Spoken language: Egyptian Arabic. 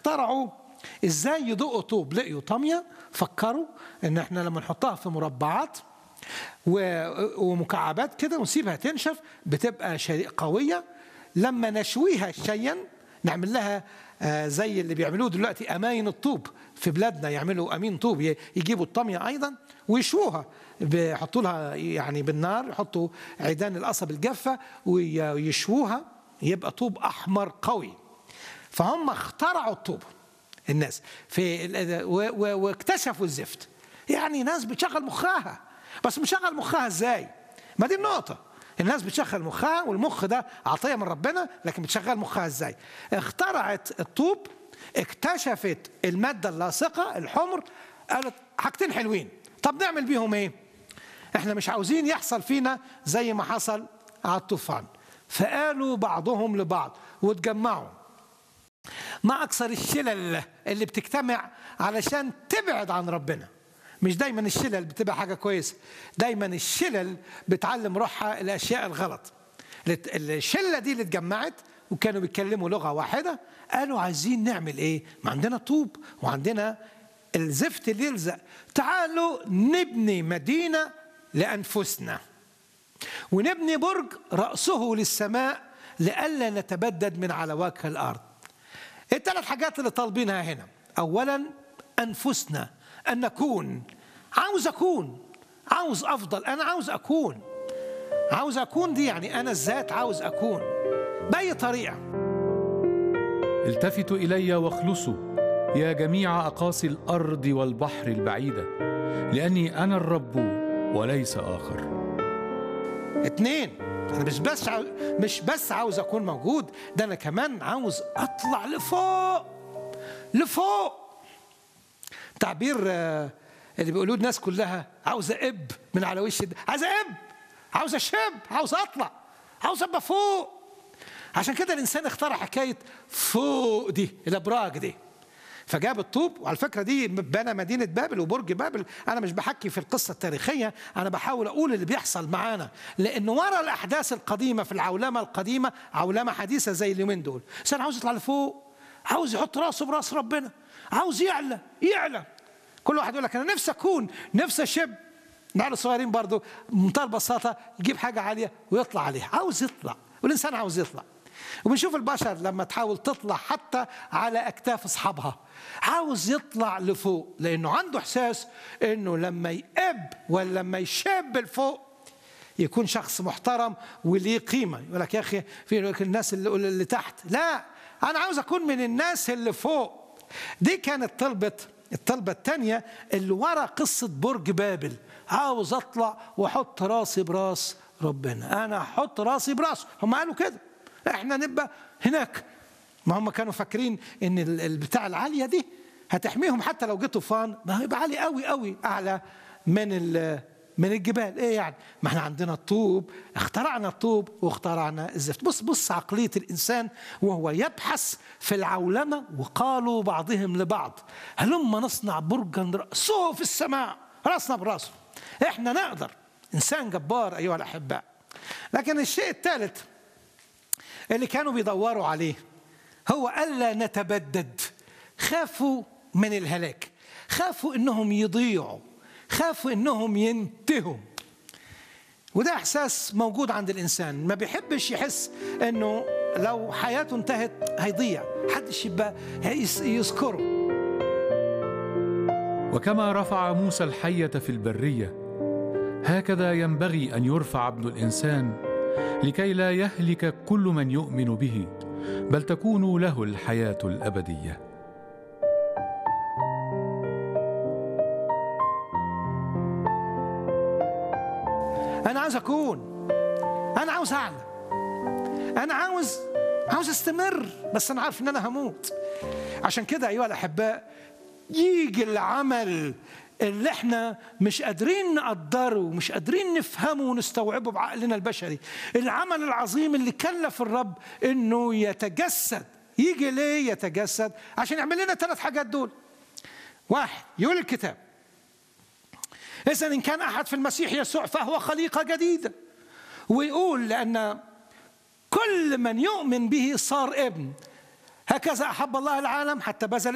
اخترعوا ازاي يدقوا طوب لقيوا طاميه فكروا ان احنا لما نحطها في مربعات و- ومكعبات كده ونسيبها تنشف بتبقى شي- قويه لما نشويها شيا نعمل لها آه، زي اللي بيعملوه دلوقتي اماين الطوب في بلادنا يعملوا امين طوب ي- يجيبوا الطاميه ايضا ويشوها بيحطوا لها يعني بالنار يحطوا عيدان القصب الجافه وي- ويشووها يبقى طوب احمر قوي فهم اخترعوا الطوب الناس في ال- و- و- واكتشفوا الزفت يعني ناس بتشغل مخها بس بتشغل مخها ازاي ما دي النقطه الناس بتشغل مخها والمخ ده عطيه من ربنا لكن بتشغل مخها ازاي اخترعت الطوب اكتشفت الماده اللاصقه الحمر قالت حاجتين حلوين طب نعمل بيهم ايه احنا مش عاوزين يحصل فينا زي ما حصل على الطوفان فقالوا بعضهم لبعض واتجمعوا ما أكثر الشلل اللي بتجتمع علشان تبعد عن ربنا مش دايما الشلل بتبقى حاجة كويسة دايما الشلل بتعلم روحها الأشياء الغلط الت- الشلة دي اللي اتجمعت وكانوا بيتكلموا لغة واحدة قالوا عايزين نعمل ايه ما عندنا طوب وعندنا الزفت اللي يلزق تعالوا نبني مدينة لأنفسنا ونبني برج رأسه للسماء لئلا نتبدد من على وجه الأرض الثلاث حاجات اللي طالبينها هنا أولا أنفسنا أن نكون عاوز أكون عاوز أفضل أنا عاوز أكون عاوز أكون دي يعني أنا الذات عاوز أكون بأي طريقة التفتوا الي واخلصوا يا جميع اقاصي الارض والبحر البعيده لاني انا الرب وليس اخر اتنين انا مش بس عاو... مش بس عاوز اكون موجود ده انا كمان عاوز اطلع لفوق لفوق تعبير آه، اللي بيقولوه الناس كلها عاوز اب من على وش الد- عاوز اب عاوز اشب عاوز اطلع عاوز ابقى فوق عشان كده الانسان اخترع حكايه فوق دي الابراج دي فجاب الطوب وعلى فكره دي بنى مدينه بابل وبرج بابل انا مش بحكي في القصه التاريخيه انا بحاول اقول اللي بيحصل معانا لان ورا الاحداث القديمه في العولمه القديمه عولمه حديثه زي اليومين دول انسان عاوز يطلع لفوق عاوز يحط راسه براس ربنا عاوز يعلى يعلى كل واحد يقول لك انا نفسي اكون نفسي اشب نحن الصغيرين برضو بمنتهى البساطه يجيب حاجه عاليه ويطلع عليها عاوز يطلع والانسان عاوز يطلع وبنشوف البشر لما تحاول تطلع حتى على اكتاف اصحابها عاوز يطلع لفوق لانه عنده احساس انه لما يقب ولا لما يشب لفوق يكون شخص محترم وليه قيمه يقول لك يا اخي في يقول لك الناس اللي, اللي تحت لا انا عاوز اكون من الناس اللي فوق دي كانت طلبه الطلبه الثانيه اللي ورا قصه برج بابل عاوز اطلع واحط راسي براس ربنا انا احط راسي براسه هم قالوا كده احنا نبقى هناك ما هم كانوا فاكرين ان ال- البتاع العاليه دي هتحميهم حتى لو جه طوفان ما هيبقى عالي قوي قوي اعلى من ال- من الجبال ايه يعني ما احنا عندنا الطوب اخترعنا الطوب واخترعنا الزفت بص بص عقليه الانسان وهو يبحث في العولمه وقالوا بعضهم لبعض هلما نصنع برجا راسه في السماء راسنا براسه احنا نقدر انسان جبار ايها الاحباء لكن الشيء الثالث اللي كانوا بيدوروا عليه هو ألا نتبدد خافوا من الهلاك خافوا انهم يضيعوا خافوا انهم ينتهوا وده احساس موجود عند الانسان ما بيحبش يحس انه لو حياته انتهت هيضيع حدش يبقى يس- يذكره وكما رفع موسى الحيه في البريه هكذا ينبغي ان يرفع ابن الانسان لكي لا يهلك كل من يؤمن به بل تكون له الحياه الابديه انا عاوز اكون انا عاوز اعلى انا عاوز عاوز استمر بس انا عارف ان انا هموت عشان كده ايها الاحباء يجي العمل اللي احنا مش قادرين نقدره ومش قادرين نفهمه ونستوعبه بعقلنا البشري العمل العظيم اللي كلف الرب انه يتجسد يجي ليه يتجسد عشان يعمل لنا ثلاث حاجات دول واحد يقول الكتاب إذا إن كان أحد في المسيح يسوع فهو خليقة جديدة ويقول لأن كل من يؤمن به صار ابن هكذا احب الله العالم حتى بذل